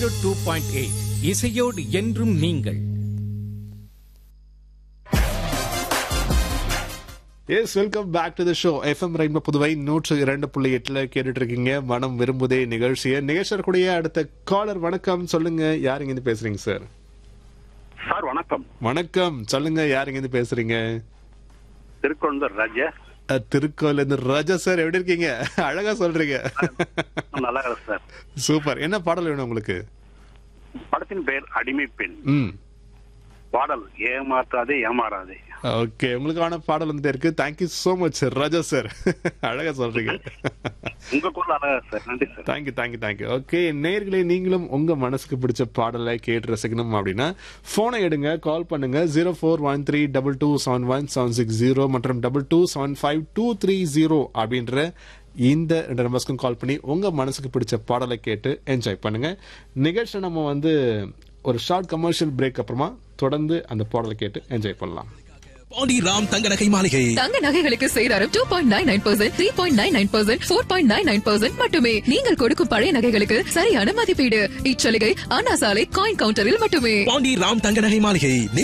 two point eight இசையோடு என்றும் நீங்கள் yes welcome back to the show FM rainbow Puduvai நூற்று இரண்டு புள்ளி எட்டுல கேட்டுட்டு இருக்கீங்க மனம் விரும்புதே நிகழ்ச்சியை நிகழ்ச்சியக்கூடிய அடுத்த காலர் வணக்கம் சொல்லுங்க யாருங்க இருந்து பேசுறீங்க சார் சார் வணக்கம் வணக்கம் சொல்லுங்க யாருங்க இருந்து பேசுறீங்க திருக்கொழுந்தர் ராஜா அஹ், திருக்கோயில இருந்து ராஜா சார் எப்படி இருக்கீங்க அழகா சொல்றீங்க நல்லா இருக்கு சார் சூப்பர் என்ன பாடல் வேணும் உங்களுக்கு படத்தின் பெயர் அடிமை பெண் ம் பாடல் ஏமாற்றாதே ஏமாறாதே ஓகே உங்களுக்கான பாடல் வந்துட்டே இருக்கு thank you so much Raja sir அழகா சொல்றீங்க உங்க குரல் அழகா சார் நன்றி sir thank you thank you thank you okay நேர்களே நீங்களும் உங்க மனசுக்கு பிடிச்ச பாடலை கேட்டு ரசிக்கணும் அப்படின்னா போனை எடுங்க கால் பண்ணுங்க zero four one three double two seven one seven six zero மற்றும் double two seven five two three zero அப்படின்ற இந்த ரெண்டு நம்பர்ஸ்க்கும் கால் பண்ணி உங்க மனசுக்கு பிடிச்ச பாடலை கேட்டு என்ஜாய் பண்ணுங்க நிகழ்ச்சி நம்ம வந்து ஒரு ஷார்ட் கமர்ஷியல் பிரேக் அப்புறமா தொடர்ந்து அந்த பாடலை கேட்டு என்ஜாய் பண்ணலாம் பாண்டி ராம் தங்க நகை மாளிகை தங்க நகைகளுக்கு சேதாரம் two point nine nine percent three point nine nine percent four point nine nine percent மட்டுமே நீங்கள் கொடுக்கும் பழைய நகைகளுக்கு சரியான மதிப்பீடு இச்சலுகை அண்ணா சாலை காயின் கவுண்டரில் மட்டுமே பாண்டி ராம் தங்க நகை மாளிகை